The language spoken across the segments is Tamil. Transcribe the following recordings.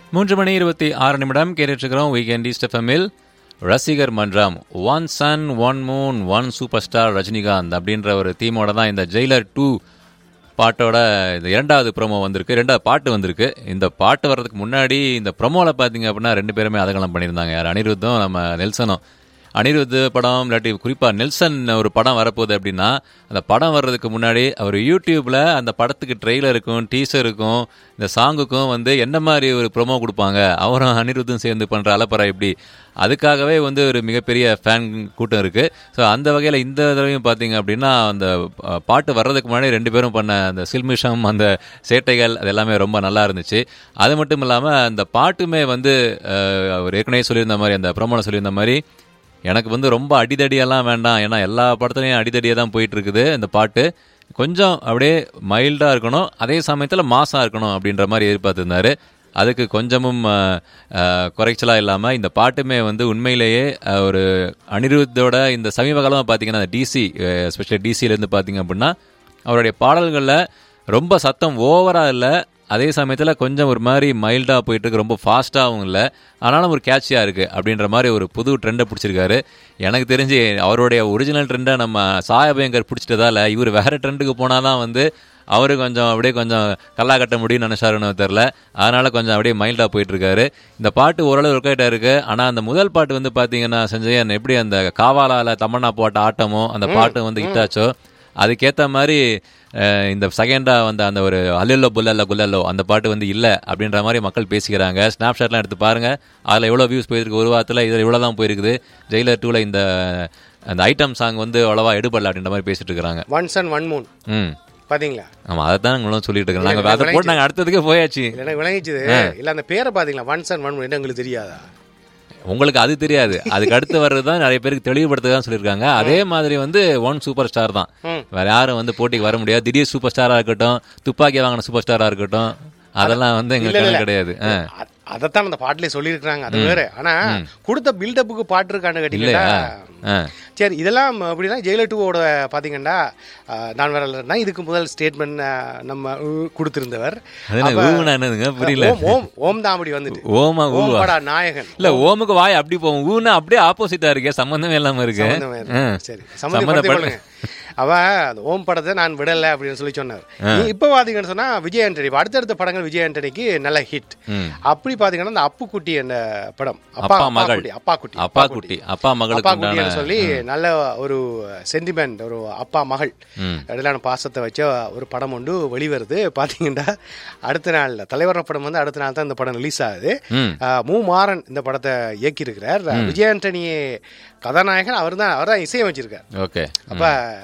மூன்று மணி இருபத்தி ஆறு நிமிடம் கேட்டுட்ருக்கிறோம் வீக்கெண்ட் ஈஸ்ட் எஃப்எம்மில் ரசிகர் மன்றம் one sun one moon one super star Rajinikanth அப்படின்ற ஒரு தீமோட தான் இந்த ஜெயிலர் டூ பாட்டோட இந்த இரண்டாவது ப்ரோமோ வந்திருக்கு ரெண்டாவது பாட்டு வந்திருக்கு இந்த பாட்டு வர்றதுக்கு முன்னாடி இந்த ப்ரோமோவில் பார்த்தீங்க அப்படின்னா ரெண்டு பேருமே அதகலம் பண்ணியிருந்தாங்க யார் அனிருத்தும் நம்ம நெல்சனும் அனிருத் படம் இல்லாட்டி குறிப்பாக நெல்சன் ஒரு படம் வரப்போகுது அப்படின்னா அந்த படம் வர்றதுக்கு முன்னாடி அவர் யூடியூப்பில் அந்த படத்துக்கு ட்ரெய்லருக்கும் டீசருக்கும் இந்த சாங்குக்கும் வந்து என்ன மாதிரி ஒரு ப்ரொமோ கொடுப்பாங்க அவரும் அனிருத்தும் சேர்ந்து பண்ணுற அலப்பறை எப்படி அதுக்காகவே வந்து ஒரு மிகப்பெரிய ஃபேன் கூட்டம் இருக்குது ஸோ அந்த வகையில் இந்த தடவையும் பார்த்தீங்க அப்படின்னா அந்த அஹ், பாட்டு வர்றதுக்கு முன்னாடி ரெண்டு பேரும் பண்ண அந்த சில்மிஷம் அந்த சேட்டைகள் அது எல்லாமே ரொம்ப நல்லா இருந்துச்சு அது மட்டும் இல்லாமல் அந்த பாட்டுமே வந்து அஹ், அவர் ஏற்கனவே சொல்லியிருந்த மாதிரி அந்த ப்ரோமோவில் சொல்லியிருந்த மாதிரி எனக்கு வந்து ரொம்ப அடிதடியெல்லாம் வேண்டாம் ஏன்னா எல்லா படத்துலையும் அடிதடியாக தான் போயிட்டு இருக்குது இந்த பாட்டு கொஞ்சம் அப்படியே மைல்டாக இருக்கணும் அதே சமயத்தில் மாசாக இருக்கணும் அப்படின்ற மாதிரி எதிர்பார்த்துருந்தாரு அதுக்கு கொஞ்சமும் குறைச்சலாக இல்லாமல் இந்த பாட்டுமே வந்து உண்மையிலேயே அஹ், ஒரு அனிருத்தோட இந்த சமீப காலமாக பார்த்தீங்கன்னா டிசி எஸ்பெஷலி டிசியிலேருந்து பார்த்தீங்க அப்படின்னா அவருடைய பாடல்களில் ரொம்ப சத்தம் ஓவராக இல்லை அதே சமயத்தில் கொஞ்சம் ஒரு மாதிரி மைல்டாக போயிட்டு இருக்கு ரொம்ப ஃபாஸ்ட்டாகவும் இல்லை ஆனாலும் ஒரு கேட்சியாக இருக்குது அப்படின்ற மாதிரி ஒரு புது ட்ரெண்டை பிடிச்சிருக்காரு எனக்கு தெரிஞ்சு அவருடைய ஒரிஜினல் ட்ரெண்டை நம்ம சாயபயங்கர் பிடிச்சிட்டதால இவர் வேறு ட்ரெண்டுக்கு போனால் தான் வந்து அவரு கொஞ்சம் அப்படியே கொஞ்சம் கல்லா கட்ட முடியும்னு நினைச்சாருன்னு தெரில அதனால கொஞ்சம் அப்படியே மைல்டாக போயிட்டு இருக்காரு இந்த பாட்டு ஓரளவு ஒர்க் ஆகிட்டா இருக்கு ஆனால் அந்த முதல் பாட்டு வந்து பார்த்தீங்கன்னா செஞ்சையன் எப்படி அந்த காவாலால தமன்னா போட்ட ஆட்டமோ அந்த பாட்டு வந்து ஹிட்டாச்சோ அதுக்கேற்ற மாதிரி அஹ், இந்த செகண்டாக வந்த அந்த ஒரு அல்லல்லோ புல்லல்ல குல்லல்லோ அந்த பாட்டு வந்து இல்லை அப்படின்ற மாதிரி மக்கள் பேசிக்கிறாங்க ஸ்னாப்ஷாட்லாம் எடுத்து பாருங்க அதில் எவ்வளோ வியூஸ் போயிருக்கு ஒரு வாரத்தில் இதில் இவ்வளோ தான் போயிருக்குது ஜெயிலர் டூவில் இந்த அந்த ஐட்டம் சாங் வந்து அவ்வளோவா எடுபடல அப்படின்ற மாதிரி பேசிட்டு இருக்கிறாங்க ஒன் சன் ஒன் மூன் ம் பாத்தீங்களா ஆமாம் அதை தான் நாங்களும் சொல்லிட்டு இருக்கோம் நாங்கள் அதை போட்டு நாங்கள் அடுத்ததுக்கே போயாச்சு இல்ல எனக்கு விளங்கிச்சுது இல்ல அந்த பேரை பாத்தீங்களா ஒன் சன் ஒன் மூன் என்ன உங்களுக்கு தெரியாதா உங்களுக்கு அது தெரியாது அதுக்கு அடுத்து வர்றது தான் நிறைய பேருக்கு தெளிவுபடுத்த தான் சொல்லியிருக்காங்க அதே மாதிரி வந்து ஒன் சூப்பர் ஸ்டார் தான் ம். வேற யாரும் வந்து போட்டிக்கு வர முடியாது திடீர் சூப்பர் ஸ்டாரா இருக்கட்டும் துப்பாக்கி வாங்கின சூப்பர் ஸ்டாரா இருக்கட்டும் அதெல்லாம் வந்து எங்களுக்கு கணக்கு கிடையாது ஆ. அ- அதைத்தான் அந்த பாட்டிலே சொல்லியிருக்காங்க அது வேற ஆனா கொடுத்த பில்டப்புக்கு பாட்டு இருக்கான்னு கேட்டீங்கன்னா ஆ. சரி இதெல்லாம் அப்படின்னா ஜெயிலர் டூவோட பாத்தீங்கன்னா அஹ், நான் வரலன்னா இதுக்கு முதல் ஸ்டேட்மெண்ட் நம்ம உ, கொடுத்திருந்தவர் அது என்ன ஊனா என்னதுங்க புரியல ஓம் ஓம் ஓம் தான் அப்படி வந்துட்டு ஓமா ஓம் ஊவா படா நாயகன் இல்ல ஓமுக்கு வாய் அப்படி போகும் ஊனா அப்படியே ஆப்போசிட்டா இருக்கே சம்பந்தமே இல்லாம இருக்கு சம்பந்தமே இருக்கு. ஆ. சரி சம்மந்தப்படுத்திக் கொள்ளுங்க அவன் அந்த ஓம் படத்தை நான் விடல அப்படின்னு சொல்லி சொன்னார் நீ இப்ப பாத்தீங்கன்னு சொன்னா விஜய் ஆண்டனி இப்ப அடுத்தடுத்த படங்கள் விஜய் ஆண்டனிக்கு நல்ல ஹிட் ம். அப்படி பாத்தீங்கன்னா அந்த அப்புக்குட்டி அந்த படம் அப்பா மகள். குட்டி, அப்பா குட்டி அப்பா குட்டி அப்பா மகளுக்கு அப்பா உண்டான குட்டின்னு சொல்லி நல்ல ஒரு சென்டிமெண்ட் ஒரு அப்பா மகள் ம். இடையிலான பாசத்தை வச்ச ஒரு படம் ஒன்று வெளிவருது பாத்தீங்கன்னா அடுத்த நாள் தலைவர் படம் வந்து அடுத்த நாள் தான் இந்த படம் ரிலீஸ் ஆகுது ம். ஆஹ் மு மாறன் இந்த படத்தை இயக்கியிருக்கிறார் விஜய் ஆண்டனி கதாநாயகன் அவர் தான் அவர் தான் இசையமைச்சிருக்கார் ஓகே அப்ப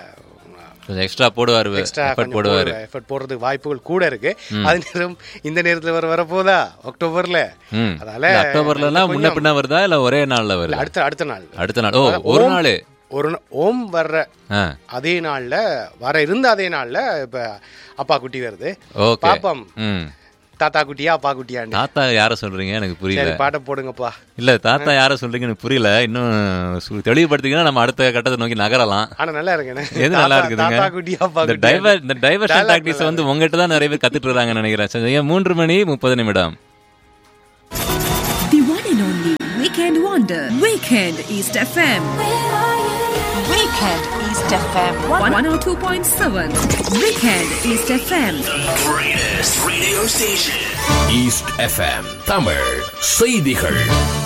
கொஞ்சம் எக்ஸ்ட்ரா போடுவாரு எக்ஸ்ட்ரா எஃபர்ட் போடுவாரு எஃபர்ட் போடுறதுக்கு வாய்ப்புகள் கூட இருக்கு அது நேரம் இந்த நேரத்துல வர வரப்போதா அக்டோபர்ல ம் அதனால இல்ல, அக்டோபர்லாம் முன்ன பின்ன வருதா இல்ல ஒரே நாள்ல வருது அடுத்த அடுத்த நாள் அடுத்த நாள் ஓ ஒரு நாள் ஒரு நா- ஓம் வர்ற ஆ அதே நாள்ல வர இருந்த அதே நாள்ல இப்ப அப்பா குட்டி வருது ஓகே பாப்பம் ம் தாத்தா குட்டியா அப்பா குட்டியான்னு தாத்தா யார சொல்றீங்க எனக்கு புரியல சரி பாட்டை போடுங்கப்பா இல்ல தாத்தா யார சொல்றீங்க எனக்கு புரியல இன்னும் சு- தெளிவுபடுத்திங்கன்னா நம்ம அடுத்த கட்டத்தை நோக்கி நகரலாம் ஆனா நல்லா இருக்குண்ணே எது நல்லா தாத்தா- இருக்குதுங்க தாத்தா குட்டியா அப்பா இந்த குட்டியா டைவர் இந்த டைவர்ஷன் Dialogue டாக்டிஸ் வந்து உங்ககிட்ட தான் நிறைய பேர் கத்துட்டு இருக்காங்கன்னு நினைக்கிறேன் சரி, ஏன் மூன்று மணி முப்பது நிமிடம் The one and only Weekend Wonder. Weekend East FM. Weekend East FM. 102.7. Weekend East FM. Greatest radio station. East FM. Tamil செய்திகள்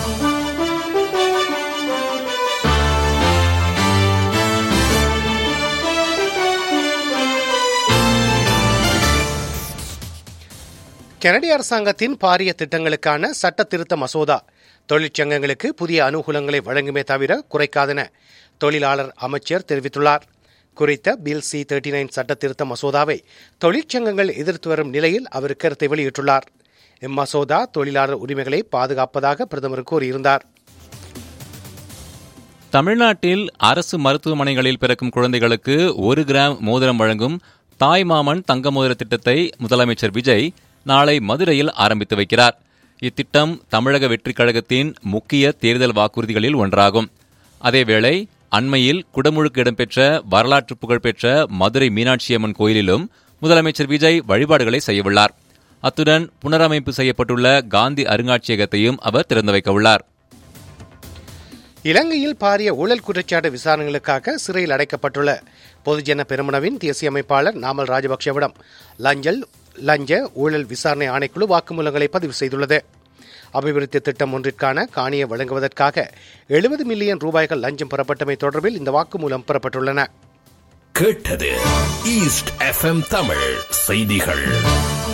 கனடிய அரசாங்கத்தின் பாரிய திட்டங்களுக்கான சட்ட திருத்த மசோதா தொழிற்சங்கங்களுக்கு புதிய அனுகூலங்களை வழங்குமே தவிர குறைக்காதென தொழிலாளர் அமைச்சர் தெரிவித்துள்ளார் குறித்த பில் சி தேர்ட்டி நைன் சட்ட திருத்த மசோதாவை தொழிற்சங்கங்கள் எதிர்த்து வரும் நிலையில் அவர் கருத்தை வெளியிட்டுள்ளார் இம்மசோதா தொழிலாளர் உரிமைகளை பாதுகாப்பதாக பிரதமர் கூறியிருந்தார் தமிழ்நாட்டில் அரசு மருத்துவமனைகளில் பிறக்கும் குழந்தைகளுக்கு ஒரு கிராம் மோதிரம் வழங்கும் தாய்மாமன் தங்க மோதிர திட்டத்தை முதலமைச்சர் விஜய் நாளை மதுரையில் ஆரம்பித்து வைக்கிறார் இத்திட்டம் தமிழக வெற்றிக் கழகத்தின் முக்கிய தேர்தல் வாக்குறுதிகளில் ஒன்றாகும் அதேவேளை அண்மையில் குடமுழுக்கு இடம்பெற்ற வரலாற்று புகழ்பெற்ற மதுரை மீனாட்சியம்மன் கோயிலிலும் முதலமைச்சர் விஜய் வழிபாடுகளை செய்யவுள்ளார் அத்துடன் புனரமைப்பு செய்யப்பட்டுள்ள காந்தி அருங்காட்சியகத்தையும் அவர் திறந்து வைக்க உள்ளார் இலங்கையில் பாரிய ஊழல் குற்றச்சாட்டு விசாரணைகளுக்காக சிறையில் அடைக்கப்பட்டுள்ள பொதுஜன பெருமனவின் தேசிய அமைப்பாளர் நாமல் ராஜபக்ஷவிடம் லஞ்சல் லஞ்ச ஊழல் விசாரணை ஆணைக்குழு வாக்குமூலங்களை பதிவு செய்துள்ளது அபிவிருத்தி திட்டம் ஒன்றிற்கான காணியை வழங்குவதற்காக எழுபது மில்லியன் ரூபாய்கள் லஞ்சம் பெறப்பட்டமை தொடர்பில் இந்த வாக்குமூலம் பெறப்பட்டுள்ளன கேட்டது ஈஸ்ட் எஃப்எம் தமிழ் செய்திகள்